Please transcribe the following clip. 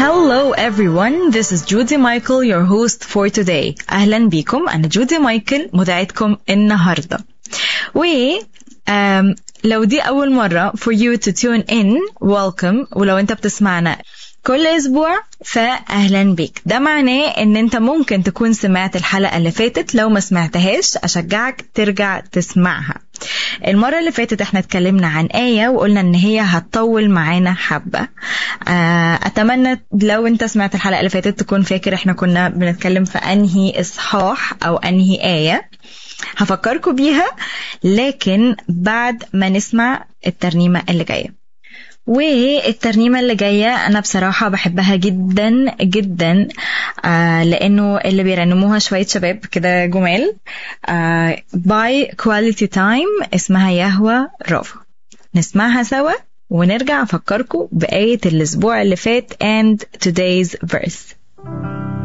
Hello everyone, this is Judy Michael, your host for today. أهلا بكم أنا جودي مايكل مذيعتكم النهاردة. و um, لو دي أول مرة for you to tune in, welcome. ولو أنت بتسمعنا كل أسبوع فأهلا بيك ده معناه إن أنت ممكن تكون سمعت الحلقة اللي فاتت لو ما سمعتهاش أشجعك ترجع تسمعها المرة اللي فاتت احنا اتكلمنا عن آية وقلنا ان هي هتطول معانا حبة اتمنى لو انت سمعت الحلقة اللي فاتت تكون فاكر احنا كنا بنتكلم في انهي اصحاح او انهي آية هفكركم بيها لكن بعد ما نسمع الترنيمة اللي جاية والترنيمة اللي جاية أنا بصراحة بحبها جدا جدا آه لأنه اللي بيرنموها شوية شباب كده جمال آه باي كواليتي تايم اسمها يهوى رافا نسمعها سوا ونرجع أفكركم بآية الأسبوع اللي فات and today's verse